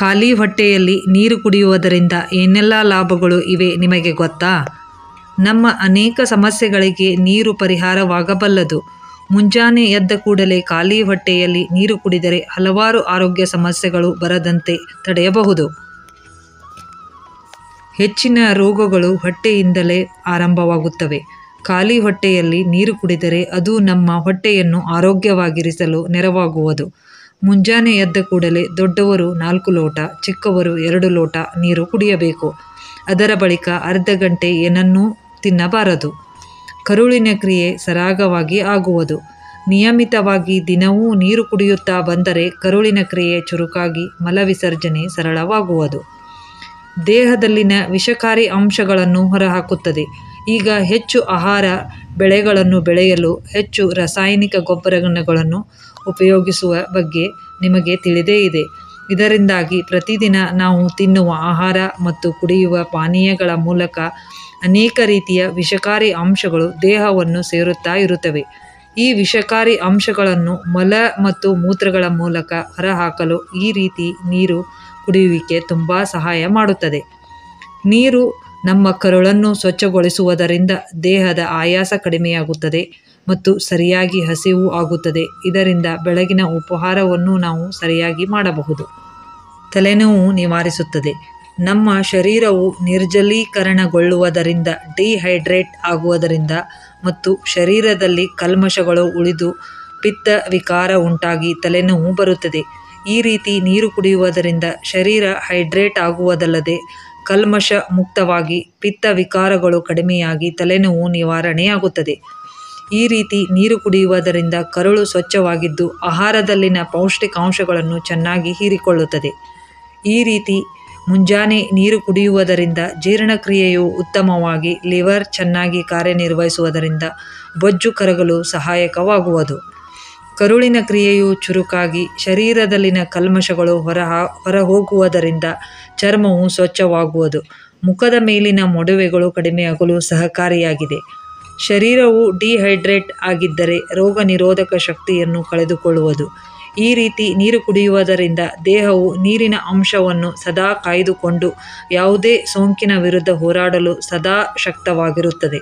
ಖಾಲಿ ಹೊಟ್ಟೆಯಲ್ಲಿ ನೀರು ಕುಡಿಯುವುದರಿಂದ ಏನೆಲ್ಲ ಲಾಭಗಳು ಇವೆ ನಿಮಗೆ ಗೊತ್ತಾ ನಮ್ಮ ಅನೇಕ ಸಮಸ್ಯೆಗಳಿಗೆ ನೀರು ಪರಿಹಾರವಾಗಬಲ್ಲದು ಮುಂಜಾನೆ ಎದ್ದ ಕೂಡಲೇ ಖಾಲಿ ಹೊಟ್ಟೆಯಲ್ಲಿ ನೀರು ಕುಡಿದರೆ ಹಲವಾರು ಆರೋಗ್ಯ ಸಮಸ್ಯೆಗಳು ಬರದಂತೆ ತಡೆಯಬಹುದು ಹೆಚ್ಚಿನ ರೋಗಗಳು ಹೊಟ್ಟೆಯಿಂದಲೇ ಆರಂಭವಾಗುತ್ತವೆ ಖಾಲಿ ಹೊಟ್ಟೆಯಲ್ಲಿ ನೀರು ಕುಡಿದರೆ ಅದು ನಮ್ಮ ಹೊಟ್ಟೆಯನ್ನು ಆರೋಗ್ಯವಾಗಿರಿಸಲು ನೆರವಾಗುವುದು ಮುಂಜಾನೆ ಎದ್ದ ಕೂಡಲೇ ದೊಡ್ಡವರು ನಾಲ್ಕು ಲೋಟ ಚಿಕ್ಕವರು ಎರಡು ಲೋಟ ನೀರು ಕುಡಿಯಬೇಕು ಅದರ ಬಳಿಕ ಅರ್ಧ ಗಂಟೆ ಏನನ್ನೂ ತಿನ್ನಬಾರದು ಕರುಳಿನ ಕ್ರಿಯೆ ಸರಾಗವಾಗಿ ಆಗುವುದು ನಿಯಮಿತವಾಗಿ ದಿನವೂ ನೀರು ಕುಡಿಯುತ್ತಾ ಬಂದರೆ ಕರುಳಿನ ಕ್ರಿಯೆ ಚುರುಕಾಗಿ ಮಲವಿಸರ್ಜನೆ ಸರಳವಾಗುವುದು ದೇಹದಲ್ಲಿನ ವಿಷಕಾರಿ ಅಂಶಗಳನ್ನು ಹೊರಹಾಕುತ್ತದೆ ಈಗ ಹೆಚ್ಚು ಆಹಾರ ಬೆಳೆಗಳನ್ನು ಬೆಳೆಯಲು ಹೆಚ್ಚು ರಾಸಾಯನಿಕ ಗೊಬ್ಬರಗಳನ್ನು ಉಪಯೋಗಿಸುವ ಬಗ್ಗೆ ನಿಮಗೆ ತಿಳಿದೇ ಇದೆ ಇದರಿಂದಾಗಿ ಪ್ರತಿದಿನ ನಾವು ತಿನ್ನುವ ಆಹಾರ ಮತ್ತು ಕುಡಿಯುವ ಪಾನೀಯಗಳ ಮೂಲಕ ಅನೇಕ ರೀತಿಯ ವಿಷಕಾರಿ ಅಂಶಗಳು ದೇಹವನ್ನು ಸೇರುತ್ತಾ ಇರುತ್ತವೆ ಈ ವಿಷಕಾರಿ ಅಂಶಗಳನ್ನು ಮಲ ಮತ್ತು ಮೂತ್ರಗಳ ಮೂಲಕ ಹೊರಹಾಕಲು ಈ ರೀತಿ ನೀರು ಕುಡಿಯುವಿಕೆ ತುಂಬ ಸಹಾಯ ಮಾಡುತ್ತದೆ ನೀರು ನಮ್ಮ ಕರುಳನ್ನು ಸ್ವಚ್ಛಗೊಳಿಸುವುದರಿಂದ ದೇಹದ ಆಯಾಸ ಕಡಿಮೆಯಾಗುತ್ತದೆ ಮತ್ತು ಸರಿಯಾಗಿ ಹಸಿವು ಆಗುತ್ತದೆ ಇದರಿಂದ ಬೆಳಗಿನ ಉಪಹಾರವನ್ನು ನಾವು ಸರಿಯಾಗಿ ಮಾಡಬಹುದು ತಲೆನೋವು ನಿವಾರಿಸುತ್ತದೆ ನಮ್ಮ ಶರೀರವು ನಿರ್ಜಲೀಕರಣಗೊಳ್ಳುವುದರಿಂದ ಡಿಹೈಡ್ರೇಟ್ ಆಗುವುದರಿಂದ ಮತ್ತು ಶರೀರದಲ್ಲಿ ಕಲ್ಮಶಗಳು ಉಳಿದು ಪಿತ್ತ ವಿಕಾರ ಉಂಟಾಗಿ ತಲೆನೋವು ಬರುತ್ತದೆ ಈ ರೀತಿ ನೀರು ಕುಡಿಯುವುದರಿಂದ ಶರೀರ ಹೈಡ್ರೇಟ್ ಆಗುವುದಲ್ಲದೆ ಕಲ್ಮಶ ಮುಕ್ತವಾಗಿ ಪಿತ್ತ ವಿಕಾರಗಳು ಕಡಿಮೆಯಾಗಿ ತಲೆನೋವು ನಿವಾರಣೆಯಾಗುತ್ತದೆ ಈ ರೀತಿ ನೀರು ಕುಡಿಯುವುದರಿಂದ ಕರುಳು ಸ್ವಚ್ಛವಾಗಿದ್ದು ಆಹಾರದಲ್ಲಿನ ಪೌಷ್ಟಿಕಾಂಶಗಳನ್ನು ಚೆನ್ನಾಗಿ ಹೀರಿಕೊಳ್ಳುತ್ತದೆ ಈ ರೀತಿ ಮುಂಜಾನೆ ನೀರು ಕುಡಿಯುವುದರಿಂದ ಜೀರ್ಣಕ್ರಿಯೆಯು ಉತ್ತಮವಾಗಿ ಲಿವರ್ ಚೆನ್ನಾಗಿ ಕಾರ್ಯನಿರ್ವಹಿಸುವುದರಿಂದ ಬೊಜ್ಜು ಕರಗಲು ಸಹಾಯಕವಾಗುವುದು ಕರುಳಿನ ಕ್ರಿಯೆಯು ಚುರುಕಾಗಿ ಶರೀರದಲ್ಲಿನ ಕಲ್ಮಶಗಳು ಹೊರ ಹೊರಹೋಗುವುದರಿಂದ ಚರ್ಮವು ಸ್ವಚ್ಛವಾಗುವುದು ಮುಖದ ಮೇಲಿನ ಮೊಡವೆಗಳು ಕಡಿಮೆಯಾಗಲು ಸಹಕಾರಿಯಾಗಿದೆ ಶರೀರವು ಡಿಹೈಡ್ರೇಟ್ ಆಗಿದ್ದರೆ ರೋಗ ನಿರೋಧಕ ಶಕ್ತಿಯನ್ನು ಕಳೆದುಕೊಳ್ಳುವುದು ಈ ರೀತಿ ನೀರು ಕುಡಿಯುವುದರಿಂದ ದೇಹವು ನೀರಿನ ಅಂಶವನ್ನು ಸದಾ ಕಾಯ್ದುಕೊಂಡು ಯಾವುದೇ ಸೋಂಕಿನ ವಿರುದ್ಧ ಹೋರಾಡಲು ಸದಾ ಶಕ್ತವಾಗಿರುತ್ತದೆ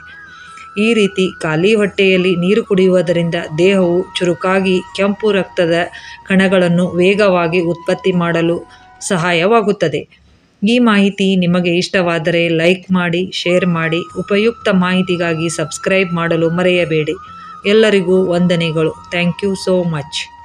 ಈ ರೀತಿ ಖಾಲಿ ಹೊಟ್ಟೆಯಲ್ಲಿ ನೀರು ಕುಡಿಯುವುದರಿಂದ ದೇಹವು ಚುರುಕಾಗಿ ಕೆಂಪು ರಕ್ತದ ಕಣಗಳನ್ನು ವೇಗವಾಗಿ ಉತ್ಪತ್ತಿ ಮಾಡಲು ಸಹಾಯವಾಗುತ್ತದೆ ಈ ಮಾಹಿತಿ ನಿಮಗೆ ಇಷ್ಟವಾದರೆ ಲೈಕ್ ಮಾಡಿ ಶೇರ್ ಮಾಡಿ ಉಪಯುಕ್ತ ಮಾಹಿತಿಗಾಗಿ ಸಬ್ಸ್ಕ್ರೈಬ್ ಮಾಡಲು ಮರೆಯಬೇಡಿ ಎಲ್ಲರಿಗೂ ವಂದನೆಗಳು ಥ್ಯಾಂಕ್ ಯು ಸೋ ಮಚ್